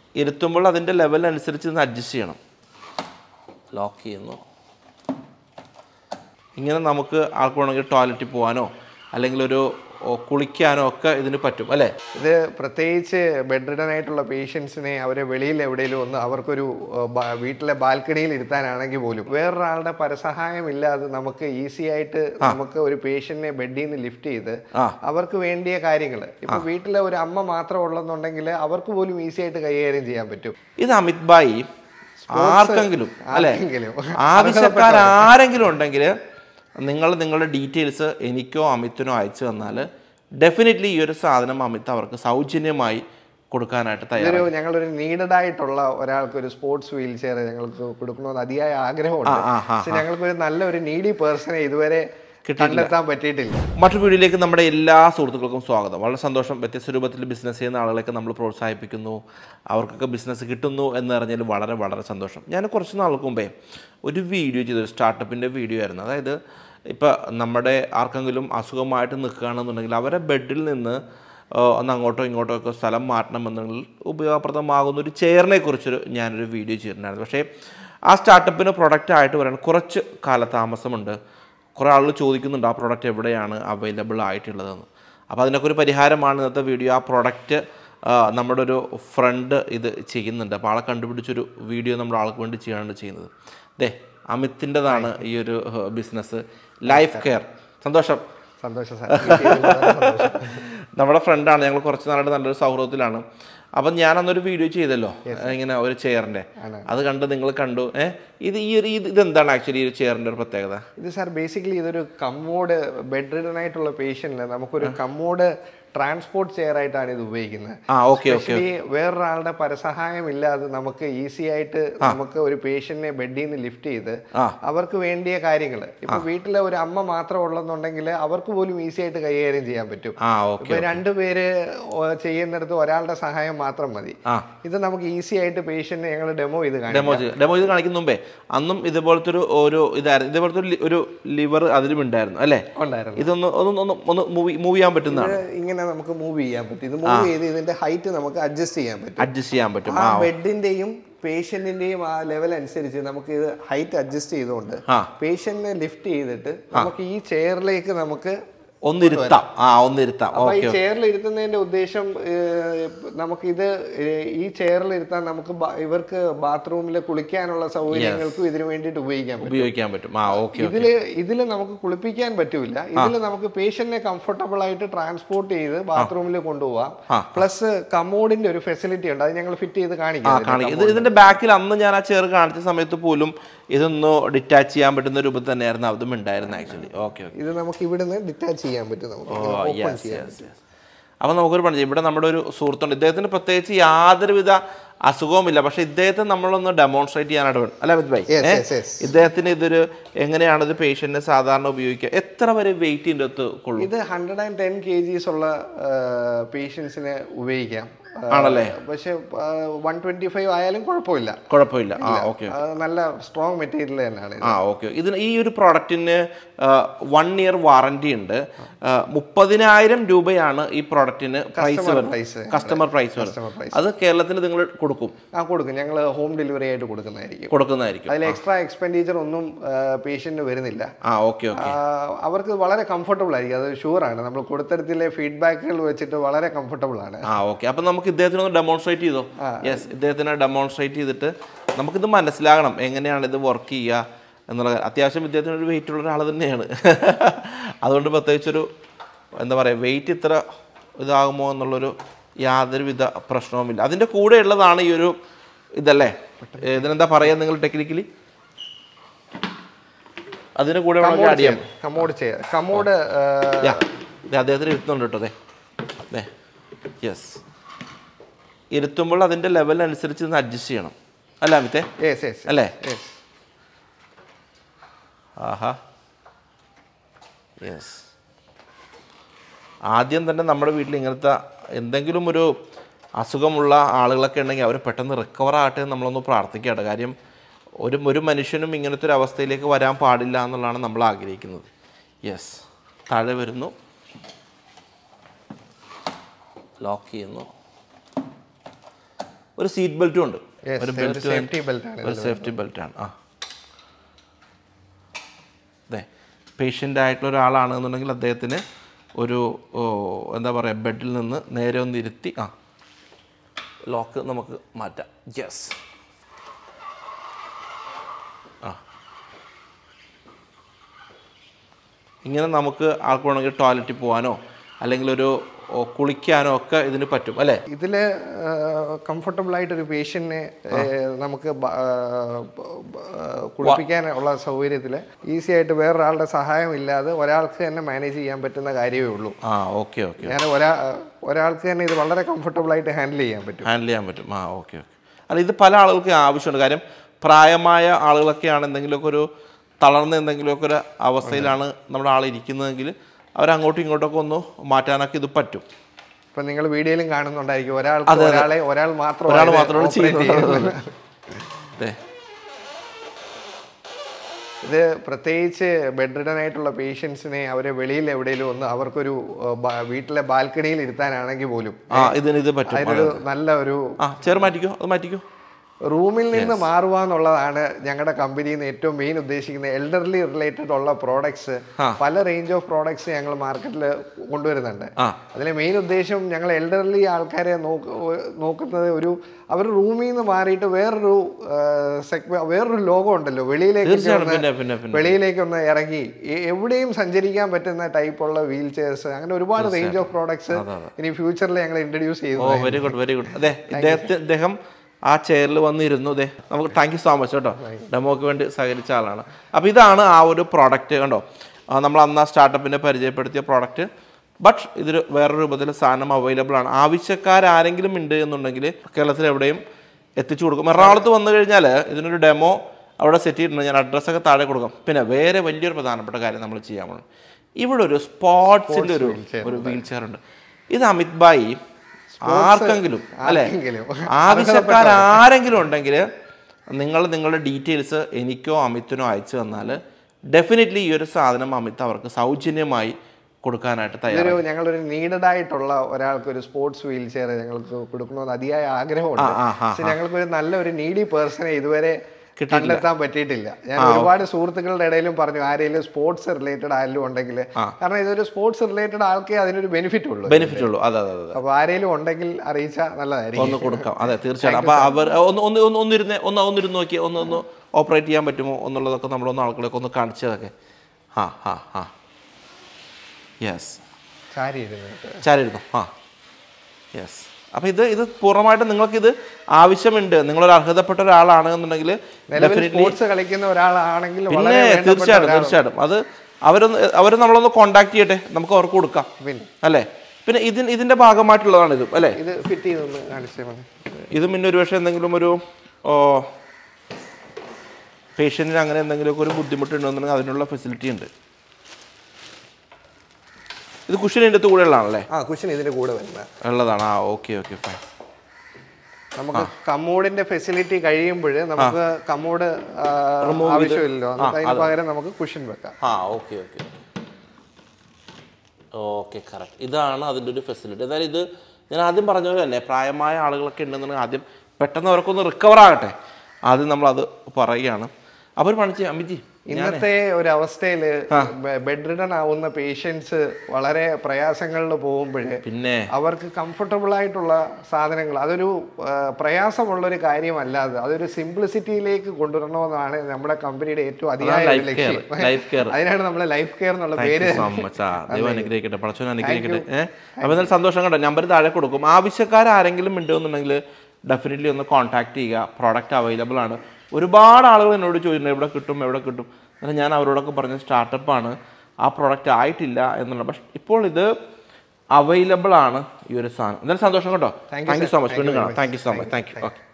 ഇരുത്തുമ്പോൾ അതിൻ്റെ ലെവൽ അനുസരിച്ച് ഒന്ന് അഡ്ജസ്റ്റ് ചെയ്യണം ലോക്ക് ചെയ്യുന്നു ഇങ്ങനെ നമുക്ക് ആൾക്ക് വേണമെങ്കിൽ ടോയ്ലറ്റിൽ പോകാനോ അല്ലെങ്കിൽ ഒരു ഓ, കുളിക്കാനോ ഒക്കെ ഇതിന് പറ്റും അല്ലേ ഇത് പ്രത്യേകിച്ച് ബെഡ് റിഡൻ ആയിട്ടുള്ള പേഷ്യൻസിനെ അവരെ വെളിയിൽ എവിടെയെങ്കിലും ഒന്ന് അവർക്കൊരു ഏഹ്, ബ- വീട്ടിലെ ബാൽക്കണിയിൽ ഇരുത്താനാണെങ്കിൽ പോലും വേറൊരാളുടെ പരസഹായം ഇല്ലാതെ നമുക്ക് ഈസി ആയിട്ട് നമുക്ക് ഒരു പേഷ്യന്റിനെ ബെഡിൽ നിന്ന് ലിഫ്റ്റ് ചെയ്ത് ആ. അവർക്ക് വേണ്ടിയ കാര്യങ്ങൾ ഇപ്പൊ വീട്ടിലെ ഒരു അമ്മ മാത്രം ഉള്ളെന്നുണ്ടെങ്കിൽ അവർക്ക് പോലും ഈസി ആയിട്ട് കൈകാര്യം ചെയ്യാൻ പറ്റും ഇത് അമിത് ഭായി ആർക്കെങ്കിലും അല്ലേ ആർക്കെങ്കിലും. ആവശ്യക്കാർ ആരെങ്കിലും ഉണ്ടെങ്കിൽ നിങ്ങൾ നിങ്ങളുടെ ഡീറ്റെയിൽസ് എനിക്കോ അമിത്തിനോ അയച്ചു തന്നാൽ ഡെഫിനറ്റ്ലി ഈ ഒരു സാധനം അമിത് അവർക്ക് സൗജന്യമായി കൊടുക്കാനായിട്ട് തയ്യാറാണ് ഇതൊരു ഞങ്ങളൊരു നീഡഡ് ആയിട്ടുള്ള ഒരാൾക്ക് ഒരു സ്പോർട്സ് വീൽ ചെയർ ഞങ്ങൾക്ക് കൊടുക്കണമെന്ന് അതിയായ ആഗ്രഹമുണ്ട് ആ, ആ, പക്ഷെ ഞങ്ങൾക്ക് ഒരു നല്ല ഒരു നീഡി പേഴ്സണെ ഇതുവരെ കണ്ടെത്താൻ പറ്റിയിട്ടില്ല മറ്റൊരു വീഡിയോയിലേക്ക് നമ്മുടെ എല്ലാ സുഹൃത്തുക്കൾക്കും സ്വാഗതം വളരെ സന്തോഷം വ്യത്യസ്ത രൂപത്തിൽ ബിസിനസ് ചെയ്യുന്ന ആളുകളെയൊക്കെ നമ്മൾ പ്രോത്സാഹിപ്പിക്കുന്നു അവർക്കൊക്കെ ബിസിനസ് കിട്ടുന്നു എന്നറിഞ്ഞാൽ വളരെ വളരെ സന്തോഷം ഞാൻ കുറച്ച് നാൾക്ക് മുമ്പേ ഒരു വീഡിയോ ചെയ്തു ഒരു സ്റ്റാർട്ടപ്പിൻ്റെ വീഡിയോ ആയിരുന്നു അതായത് ഇപ്പോൾ നമ്മുടെ ആർക്കെങ്കിലും അസുഖമായിട്ട് നിൽക്കുകയാണെന്നുണ്ടെങ്കിൽ അവരെ ബെഡിൽ നിന്ന് ആ, ഒന്ന് അങ്ങോട്ടോ ഇങ്ങോട്ടോ ഒക്കെ സ്ഥലം മാറ്റണമെന്നുണ്ടെങ്കിൽ ഉപയോഗപ്രദമാകുന്ന ഒരു ചെയറിനെ കുറിച്ചൊരു ഞാനൊരു വീഡിയോ ചെയ്തിട്ടുണ്ടായിരുന്നു പക്ഷേ ആ സ്റ്റാർട്ടപ്പിന് പ്രൊഡക്റ്റ് ആയിട്ട് വരാൻ കുറച്ച് കാലതാമസമുണ്ട് കുറേ ആളുകൾ ചോദിക്കുന്നുണ്ട് ആ പ്രോഡക്റ്റ് എവിടെയാണ് അവൈലബിൾ ആയിട്ടുള്ളതെന്ന് അപ്പോൾ അതിനൊക്കെ ഒരു പരിഹാരമാണ് ഇന്നത്തെ വീഡിയോ ആ പ്രോഡക്റ്റ് നമ്മുടെ ഒരു ഫ്രണ്ട് ഇത് ചെയ്യുന്നുണ്ട് അപ്പോൾ ആളെ കണ്ടുപിടിച്ചൊരു വീഡിയോ നമ്മുടെ ആൾക്ക് വേണ്ടി ചെയ്യാണ് ചെയ്യുന്നത് ദേ അമിത്തിൻ്റെതാണ് ഈ ഒരു ബിസിനസ് ലൈഫ് കെയർ സന്തോഷം സന്തോഷം സാർ നമ്മുടെ ഫ്രണ്ടാണ് ഞങ്ങൾ കുറച്ച് നാളായിട്ട് നല്ലൊരു സൗഹൃദത്തിലാണ് അപ്പം ഞാൻ അന്നൊരു വീഡിയോ ചെയ്തല്ലോ ഇങ്ങനെ ഒരു ചെയറിൻ്റെ അത് കണ്ട് നിങ്ങൾ കണ്ടു ഏഹ് ഇത് ഈ ഒരു ഇത് ഇതെന്താണ് ആക്ച്വലി ഈ ഒരു ചെയറിൻ്റെ ഒരു പ്രത്യേകത ഇത് സാർ ബേസിക്കലി ഇതൊരു കമ്മോഡ് ബെഡ് റിഡൻ ആയിട്ടുള്ള പേഷ്യന്റിന് നമുക്കൊരു കമ്മോഡ് ട്രാൻസ്പോർട്ട് ചെയർ ആയിട്ടാണ് ഇത് ഉപയോഗിക്കുന്നത് ആ ഓക്കെ ഓക്കെ Especially വേറൊരാളുടെ പരസഹായം ഇല്ലാതെ നമുക്ക് ഈസി ആയിട്ട് നമുക്ക് ഒരു പേഷ്യന്റിനെ ബെഡിൽ നിന്ന് ലിഫ്റ്റ് ചെയ്ത് ആ. അവർക്ക് വേണ്ടിയ കാര്യങ്ങൾ ഇപ്പൊ വീട്ടിലെ ഒരു അമ്മ മാത്രം ഉള്ളെന്നുണ്ടെങ്കിൽ അവർക്ക് പോലും ഈസി ആയിട്ട് കൈകാര്യം ചെയ്യാൻ പറ്റും ആ ഓക്കെ ഇപ്പൊ രണ്ടുപേര് ഒ- ചെയ്യുന്നിടത്ത് ഒരാളുടെ സഹായം മാത്രം മതി ആ. ഇത് നമുക്ക് ഈസി ആയിട്ട് പേഷ്യന്റിനെ ഞങ്ങൾ ഡെമോ ചെയ്ത് കാണിക്കും ഡെമോ ചെയ്ത് ഡെമോ ചെയ്ത് കാണിക്കുന്ന മുമ്പേ അന്നും ഇതുപോലത്തെ ഒരു ഒരു ഇതായിരുന്നു ഇതുപോലത്തെ ഒരു ലി- ഒരു ലിവർ അതിലും ഉണ്ടായിരുന്നു അല്ലേ ഉണ്ടായിരുന്നു ഇതൊന്ന് ഒന്ന് ഒന്ന് ഒന്ന് മൂവ് മൂവ് ചെയ്യാൻ പറ്റുന്നതാണ് ഇത് ഇങ്ങനെ നമുക്ക് മൂവ് ചെയ്യാൻ പറ്റും ഇത് മൂവ് ചെയ്ത് ഇതിന്റെ ഹൈറ്റ് നമുക്ക് അഡ്ജസ്റ്റ് ചെയ്യാൻ പറ്റും അഡ്ജസ്റ്റ് ചെയ്യാൻ പറ്റും ആ ആ ബെഡിന്റെയും പേഷ്യന്റിന്റെയും ആ ലെവൽ അനുസരിച്ച് നമുക്ക് ഇത് ഹൈറ്റ് അഡ്ജസ്റ്റ് ചെയ്തുകൊണ്ട് ആ. പേഷ്യന്റിനെ ലിഫ്റ്റ് ചെയ്തിട്ട് നമുക്ക് ഈ ചെയറിലേക്ക് നമുക്ക് ഒന്നിരുത്താം ആ ഒന്നിരുത്താം അപ്പൊ ഈ ഓക്കെ ചെയറിൽ ഇരുത്തുന്നതിന്റെ ഉദ്ദേശം ഏഹ്, നമുക്കിത് ഏഹ്, ഈ ചെയറിൽ ഇരുത്താൻ നമുക്ക് ബ- ഇവർക്ക് ബാത്റൂമിൽ കുളിക്കാനുള്ള സൗകര്യങ്ങൾക്കും ഇതിനു വേണ്ടിയിട്ട് ഉപയോഗിക്കാൻ പറ്റും ഉപയോഗിക്കാൻ പറ്റും ആ ഓക്കെ ഇതില് ഇതില് നമുക്ക് കുളിപ്പിക്കാൻ പറ്റൂല ഇതില് നമുക്ക് പേഷ്യന്റിനെ കംഫർട്ടബിൾ ആയിട്ട് ട്രാൻസ്പോർട്ട് ചെയ്ത് ബാത്റൂമിൽ കൊണ്ടുപോവാം പ്ലസ് കമോഡിന്റെ ഒരു ഫെസിലിറ്റി ഉണ്ട് അത് ഞങ്ങൾ ഫിറ്റ് ചെയ്ത് ആ കാണിക്കാം കാണിക്കും ഇത് ഇതിന്റെ ബാക്കിൽ അന്ന് ഞാൻ ആ ചെയർ കാണിച്ച സമയത്ത് പോലും ഇതൊന്ന് ഡിറ്റാച്ച് ചെയ്യാൻ പറ്റുന്ന രൂപത്തിൽ തന്നെയായിരുന്നു അതും ഉണ്ടായിരുന്നു ആക്ച്വലി ഓക്കെ ഓക്കെ ഇത് നമുക്ക് ഇവിടുന്ന് ഡിറ്റാച്ച് ചെയ്യാൻ പറ്റും നമുക്ക് ഓ ഇങ്ങനെ open യെസ് ചെയ്യാം. യെസ് യെസ് അപ്പോൾ നമുക്കൊരു പണി ചെയ്യാം. ഇവിടെ നമ്മുടെ ഒരു സുഹൃത്തുണ്ട് ഇദ്ദേഹത്തിന് പ്രത്യേകിച്ച് യാതൊരുവിധ അസുഖവുമില്ല പക്ഷേ ഇദ്ദേഹത്തെ നമ്മളൊന്ന് ഡെമോൺസ്ട്രേറ്റ് ചെയ്യാനായിട്ട് വേണം അല്ല അമിത് ഭായ് Yes, ഏ? yes, yes. ഇദ്ദേഹത്തിന് ഇതൊരു എങ്ങനെയാണ് ഇത് പേഷ്യന്റിന് സാധാരണ ഉപയോഗിക്കുക എത്ര വരെ വെയിറ്റ് ഇതിൻ്റെ അകത്ത് കൊള്ളും ഇത് ഹൺഡ്രഡ് ആൻഡ് ടെൻ കെ ജിസ് ഉള്ള പേഷ്യൻസിന് ഉപയോഗിക്കാം ആ, ആണല്ലേ? പക്ഷെ വൺ ട്വന്റി ഫൈവ് ആയാലും കുഴപ്പമില്ല കുഴപ്പമില്ല ആ ഓക്കെ അത് നല്ല സ്ട്രോങ് മെറ്റീരിയൽ തന്നെയാണ് ഇത്. ആ ഓക്കെ ഇതിന് ഈ ഒരു പ്രോഡക്റ്റിന് വൺ ഇയർ വാറണ്ടി ഉണ്ട് ആ, മുപ്പതിനായിരം രൂപയാണ് ഈ പ്രോഡക്റ്റിന് price price. Customer price Customer price. അത് കേരളത്തിൽ നിങ്ങൾ കൊടുക്കും ആ കൊടുക്കും ഞങ്ങൾ ഹോം ഡെലിവറി ആയിട്ട് കൊടുക്കുന്നതായിരിക്കും കൊടുക്കുന്നതായിരിക്കും അതിൽ എക്സ്ട്രാ എക്സ്പെൻഡിച്ചർ ഒന്നും പേഷ്യന്റിന് വരുന്നില്ല ആ ഓക്കെ ഓക്കെ ആ, അവർക്ക് വളരെ കംഫർട്ടബിൾ ആയിരിക്കും അത് ഷുവറാണ് നമ്മൾ കൊടുത്തിടത്തിലെ ഫീഡ്ബാക്കുകൾ വെച്ചിട്ട് വളരെ കംഫർട്ടബിൾ ആണ് ആ ഓക്കെ അപ്പം നമുക്ക് ഇദ്ദേഹത്തിന് ഒന്ന് ഡെമോൺസ്ട്രേറ്റ് ചെയ്തോ യെസ് ഇദ്ദേഹത്തിനെ ഡെമോൺസ്ട്രേറ്റ് ചെയ്തിട്ട് നമുക്കിത് മനസ്സിലാകണം എങ്ങനെയാണ് ഇത് വർക്ക് ചെയ്യുക എന്നുള്ള കാര്യം. അത്യാവശ്യം ഇദ്ദേഹത്തിന് ഒരു വെയിറ്റ് ഉള്ള ഒരാൾ തന്നെയാണ് അതുകൊണ്ട് പ്രത്യേകിച്ചൊരു എന്താ പറയുക വെയിറ്റ് ഇത്ര ഇതാകുമോ എന്നുള്ളൊരു യാതൊരുവിധ പ്രശ്നവുമില്ല അതിൻ്റെ കൂടെ ഉള്ളതാണ് ഈ ഒരു ഇതല്ലേ ഇതിനെന്താ പറയുക നിങ്ങൾ ടെക്നിക്കലി അതിന് കൂടെ വേണമെങ്കിൽ ആഡ് ചെയ്യാം കമോഡ് ചെയർ കമോഡ് യാ ദേ അദ്ദേഹത്തിന് ഇരുത്തുന്നുണ്ട് കേട്ടോ അതെ അതെ യെസ് ഇരുത്തുമ്പോൾ അതിൻ്റെ ലെവൽ അനുസരിച്ച് ഒന്ന് അഡ്ജസ്റ്റ് ചെയ്യണം അല്ല അമിത്തെ യെസ് യെസ് അല്ലേ യെസ് ആഹാ യെസ് ആദ്യം തന്നെ നമ്മുടെ വീട്ടിൽ ഇങ്ങനത്തെ എന്തെങ്കിലും ഒരു അസുഖമുള്ള ആളുകളൊക്കെ ഉണ്ടെങ്കിൽ അവർ പെട്ടെന്ന് റിക്കവർ ആകട്ടെ എന്ന് നമ്മളൊന്ന് പ്രാർത്ഥിക്കട്ടെ കാര്യം ഒരു ഒരു മനുഷ്യനും ഇങ്ങനത്തെ ഒരു അവസ്ഥയിലേക്ക് വരാൻ പാടില്ല എന്നുള്ളതാണ് നമ്മൾ ആഗ്രഹിക്കുന്നത് യെസ് താഴെ വരുന്നു ലോക്ക് ചെയ്യുന്നു ഒരു സീറ്റ് ബെൽറ്റും ഉണ്ട് Yes, ഒരു ഒരു ബെൽറ്റ് safety belt ആണ് ഒരു സേഫ്റ്റി ബെൽറ്റ് ആണ് ആ അതെ പേഷ്യൻ്റ് ആയിട്ടുള്ള ഒരാളാണ് എന്നുണ്ടെങ്കിൽ അദ്ദേഹത്തിന് ഒരു ഓ, എന്താ പറയുക ബെഡിൽ നിന്ന് നേരെ ഒന്ന് ഇരുത്തി ആ ലോക്ക് നമുക്ക് മാറ്റാം യെസ് ആ ഇങ്ങനെ നമുക്ക് ആൾക്ക് വേണമെങ്കിൽ ടോയ്ലറ്റിൽ പോകാനോ അല്ലെങ്കിൽ ഒരു ഓ, കുളിക്കാനോ ഒക്കെ ഇതിന് പറ്റും അല്ലേ ഇതിൽ കംഫർട്ടബിൾ ആയിട്ട് ഒരു പേഷ്യന്റിനെ നമുക്ക് ബ- ആ, ബ- ബ- കുളിപ്പിക്കാനുള്ള സൗകര്യത്തിൽ ഈസി ആയിട്ട് വേറൊരാളുടെ സഹായം ഇല്ലാതെ ഒരാൾക്ക് തന്നെ മാനേജ് ചെയ്യാൻ പറ്റുന്ന കാര്യമേ ഉള്ളൂ ആ ഓക്കെ ഓക്കെ ഞാൻ ഒരാ ഒരാൾക്ക് തന്നെ ഇത് വളരെ കംഫർട്ടബിൾ ആയിട്ട് ഹാൻഡിൽ ചെയ്യാൻ പറ്റും ഹാൻഡിൽ ചെയ്യാൻ പറ്റും ആ ഓക്കെ ഓക്കെ അല്ല ഇത് പല ആളുകൾക്ക് ആവശ്യമുണ്ട് കാര്യം പ്രായമായ ആളുകളൊക്കെയാണ് എന്തെങ്കിലുമൊക്കെ ഒരു തളർന്ന എന്തെങ്കിലുമൊക്കെ ഒരു അവസ്ഥയിലാണ് നമ്മുടെ ആൾ ഇരിക്കുന്നതെങ്കിൽ അവരങ്ങോട്ടും ഇങ്ങോട്ടൊക്കെ ഒന്ന് മാറ്റാനൊക്കെ ഇത് പറ്റും ഇപ്പൊ നിങ്ങൾ വീഡിയോയിലും കാണുന്നുണ്ടായിരിക്കും ഒരാൾക്ക് ഒരാളെ ഒരാൾ മാത്രം ഒരാൾ മാത്രമാണ് ചെയ്യുന്നത് അതെ ഇത് പ്രത്യേകിച്ച് ബെഡ് റിഡൻ ആയിട്ടുള്ള പേഷ്യൻസിനെ അവരെ വെളിയിൽ എവിടെയെങ്കിലും ഒന്ന് അവർക്കൊരു ആ, ബ- വീട്ടിലെ ബാൽക്കണിയിൽ ഇരുത്താനാണെങ്കിൽ പോലും ആ ഇതിന് ഇത് പറ്റും അതിനൊരു നല്ല ഒരു ആ ചെറു മാറ്റിക്കോ അത് മാറ്റിക്കോ റൂമിൽ നിന്ന് മാറുക എന്നുള്ളതാണ് ഞങ്ങളുടെ കമ്പനിയിൽ നിന്ന് ഏറ്റവും മെയിൻ ഉദ്ദേശിക്കുന്നത് എൽഡർലി റിലേറ്റഡ് ഉള്ള പ്രോഡക്ട്സ് പല റേഞ്ച് ഓഫ് പ്രോഡക്ട്സ് ഞങ്ങൾ മാർക്കറ്റിൽ കൊണ്ടുവരുന്നുണ്ട് ആ. അതിലെ മെയിൻ ഉദ്ദേശം ഞങ്ങൾ എൽഡർലി ആൾക്കാരെ നോക്ക് നോക്കുന്നത് ഒരു അവർ റൂമിൽ നിന്ന് മാറിയിട്ട് വേറൊരു സെഗ് വേറൊരു ലോകം ഉണ്ടല്ലോ വെളിയിലേക്ക് തീർച്ചയായിട്ടും ഒന്ന് പിന്നെ പിന്നെ പിന്നെ വെളിയിലേക്ക് ഒന്ന് ഇറങ്ങി എ- എവിടെയും സഞ്ചരിക്കാൻ പറ്റുന്ന ടൈപ്പുള്ള വീൽ ചെയർസ് അങ്ങനെ ഒരുപാട് റേഞ്ച് ഓഫ് പ്രോഡക്ട്സ് ഇനി ഫ്യൂച്ചറിൽ ഞങ്ങൾ ഇൻട്രൊഡ്യൂസ് ചെയ്തു ഓ വെരി ഗുഡ് വെരി ഗുഡ് അതെ ഇദ്ദേഹത്തെ ഇദ്ദേഹം ആ ചെയറിൽ വന്നിരുന്നു അതെ നമുക്ക് താങ്ക് യു സോ മച്ച് കേട്ടോ ഡെമോക്ക് വേണ്ടി സഹകരിച്ച ആളാണ് അപ്പോൾ ഇതാണ് ആ ഒരു പ്രോഡക്റ്റ് കണ്ടോ ആ, നമ്മൾ അന്ന് ആ സ്റ്റാർട്ടപ്പിനെ പരിചയപ്പെടുത്തിയ പ്രോഡക്റ്റ് ബട്ട് ഇതൊരു വേറെ രൂപത്തിൽ സാധനം അവൈലബിൾ ആണ് ആവശ്യക്കാരാരെങ്കിലും ഉണ്ട് എന്നുണ്ടെങ്കിൽ കേരളത്തിൽ എവിടെയും എത്തിച്ചു കൊടുക്കും എറണാകുളത്ത് വന്നു കഴിഞ്ഞാൽ ഇതിനൊരു ഡെമോ അവിടെ സെറ്റ് ചെയ്തിട്ടുണ്ട് ഞാൻ അഡ്രസ്സൊക്കെ താഴെ കൊടുക്കാം പിന്നെ വേറെ വലിയൊരു പ്രധാനപ്പെട്ട കാര്യം നമ്മൾ ചെയ്യാൻ പോകണം ഇവിടെ ഒരു സ്പോർട്സിൻ്റെ ഒരു ഒരു വീൽ ചെയർ ഉണ്ട് ഇത് അമിത് ഭായി ആർക്കെങ്കിലും അല്ലെ ആർക്കെങ്കിലും. ആവശ്യക്കാർ ആരെങ്കിലും ഉണ്ടെങ്കിൽ നിങ്ങൾ നിങ്ങളുടെ ഡീറ്റെയിൽസ് എനിക്കോ അമിത്തിനോ അയച്ചു തന്നാൽ ഡെഫിനറ്റ്ലി ഈ ഒരു സാധനം അമിത് അവർക്ക് സൗജന്യമായി കൊടുക്കാനായിട്ട് തയ്യാറാണ് ഇതൊരു ഞങ്ങളൊരു നീഡഡ് ആയിട്ടുള്ള ഒരാൾക്ക് ഒരു സ്പോർട്സ് വീൽ ചെയർ ഞങ്ങൾക്ക് കൊടുക്കണമെന്ന് അതിയായ ആഗ്രഹമുണ്ട് ആ, ആ, പക്ഷെ ഞങ്ങൾക്ക് ഒരു നല്ല ഒരു നീഡി പേഴ്സണെ ഇതുവരെ കണ്ടെത്താൻ പറ്റിയിട്ടില്ല ഞാൻ ഒരുപാട് സുഹൃത്തുക്കളുടെ ഇടയിലും പറഞ്ഞു ആരെങ്കിലും സ്പോർട്സ് റിലേറ്റഡ് ആരെങ്കിലും ഉണ്ടെങ്കിൽ കാരണം ഇതൊരു സ്പോർട്സ് റിലേറ്റഡ് ആൾക്കേ അതിനൊരു ബെനിഫിറ്റ് ഉള്ളൂ ബെനിഫിറ്റ് ഉള്ളൂ അതെ അതെ അതെ അപ്പൊ ആരെങ്കിലും ഉണ്ടെങ്കിൽ അറിയിച്ചാൽ നല്ലതായിരിക്കും ഒന്ന് കൊടുക്കാം അതെ തീർച്ചയായിട്ടും അപ്പോൾ അവർ ഒന്ന് ഒന്ന് ഒന്ന് ഒന്നിരുന്ന് ഒന്ന് ഒന്നിരുന്ന് നോക്കി ഒന്ന് ഒന്ന് ഓപ്പറേറ്റ് ചെയ്യാൻ പറ്റുമോ എന്നുള്ളതൊക്കെ നമ്മളൊന്ന് ആൾക്കാരൊക്കെ ഒന്ന് കാണിച്ചതൊക്കെ ആ ആ ആ യെസ് ചാരി ഇരുന്നിട്ട് ചാരിരുന്നു ആ യെസ് അപ്പോൾ ഇത് ഇത് പൂർണ്ണമായിട്ടും നിങ്ങൾക്കിത് ആവശ്യമുണ്ട് നിങ്ങളൊരു അർഹതപ്പെട്ട ഒരാളാണ് എന്നുണ്ടെങ്കിൽ നിലവിൽ ഡെഫിനറ്റ്ലി സ്പോർട്സ് കളിക്കുന്ന ഒരാളാണെങ്കിൽ പിന്നെ വളരെ വേണ്ടപ്പെട്ട തീർച്ചയായിട്ടും ഒരാളാണ്. തീർച്ചയായിട്ടും അത് അവരൊന്ന് അവർ നമ്മളൊന്ന് കോണ്ടാക്ട് ചെയ്യട്ടെ നമുക്ക് അവർക്ക് കൊടുക്കാം പിന്നെ അല്ലേ പിന്നെ ഇതിന് ഇതിൻ്റെ ഭാഗമായിട്ടുള്ളതാണ് ഇത് അല്ലേ ഇത് ഫിറ്റ് ചെയ്തൊന്ന് കാണിച്ചാൽ മതി ഇത് പിന്നെ ഒരു പക്ഷേ എന്തെങ്കിലും ഒരു ഓ പേഷ്യൻറ്റിന് അങ്ങനെ എന്തെങ്കിലുമൊക്കെ ഒരു ബുദ്ധിമുട്ടുണ്ടെന്നുണ്ടെങ്കിൽ അതിനുള്ള ഫെസിലിറ്റി ഉണ്ട് ഇത് കുഷൻ ഇതിൻ്റെ കൂടെ ഉള്ളതാണല്ലേ ആ കുഷൻ ഇതിന്റെ കൂടെ വരുന്നത് ഉള്ളതാണ് ആ ഓക്കെ ഓക്കെ ഫൈൻ നമുക്ക് കമ്മോഡിന്റെ ഫെസിലിറ്റി കഴിയുമ്പോൾ നമുക്ക് കമ്മോഡ് ആവശ്യമില്ലല്ലോ എന്നിട്ട് അതിന് പകരം നമുക്ക് കുഷൻ വെക്കാം ആ ഓക്കെ ഓക്കെ ഓക്കെ കറക്റ്റ് ഇതാണ് അതിൻ്റെ ഒരു ഫെസിലിറ്റി എന്തായാലും ഇത് ഞാൻ ആദ്യം പറഞ്ഞ പോലെ തന്നെ പ്രായമായ ആളുകളൊക്കെ ഉണ്ടെന്നുണ്ടെങ്കിൽ ആദ്യം പെട്ടെന്ന് അവർക്കൊന്ന് റിക്കവർ ആകട്ടെ ആദ്യം നമ്മളത് പറയുകയാണ് അവർ പണിച്ച് അമിജി ഇന്നത്തെ ഒരു അവസ്ഥയിൽ ബെഡ് റിഡൺ ആവുന്ന പേഷ്യൻസ് വളരെ പ്രയാസങ്ങളിൽ പോകുമ്പോൾ പിന്നെ അവർക്ക് കംഫർട്ടബിൾ ആയിട്ടുള്ള സാധനങ്ങൾ അതൊരു ആ, പ്രയാസമുള്ളൊരു കാര്യമല്ലാതെ അതൊരു സിംപ്ലിസിറ്റിയിലേക്ക് കൊണ്ടുവരണമെന്നാണ് നമ്മുടെ കമ്പനിയുടെ ഏറ്റവും അതിയായ ഒരു ലൈഫ് കെയർ ലക്ഷ്യം ലൈഫ് കെയർ അതിനാണ് നമ്മൾ ലൈഫ് കെയർ എന്നുള്ള താങ്ക് പേര് യു സോ മച്ച് ആ ദൈവം അനുഗ്രഹിക്കട്ടെ പടച്ചോൻ അനുഗ്രഹിക്കട്ടെ ഏഹ് അപ്പോൾ എന്തായാലും സന്തോഷം കണ്ടോ നമ്പർ താഴെ കൊടുക്കും ആവശ്യക്കാരാരെങ്കിലും ഉണ്ടെന്നുണ്ടെങ്കിൽ ഡെഫിനറ്റ്ലി ഒന്ന് കോൺടാക്ട് ചെയ്യുക പ്രോഡക്റ്റ് അവൈലബിൾ ആണ് ഒരുപാട് ആളുകൾ എന്നോട് ചോദിച്ചിട്ടുണ്ട് എവിടെ കിട്ടും എവിടെ കിട്ടും എന്നാൽ ഞാൻ അവരോടൊക്കെ പറഞ്ഞ സ്റ്റാർട്ടപ്പാണ് ആ പ്രോഡക്റ്റ് ആയിട്ടില്ല എന്നുള്ള പക്ഷെ ഇപ്പോൾ ഇത് അവൈലബിൾ ആണ് ഈ ഒരു സാധനം എന്തായാലും സന്തോഷം കേട്ടോ താങ്ക് യു സോ മച്ച് വീണ്ടും കാണാം thank you so much thank you okay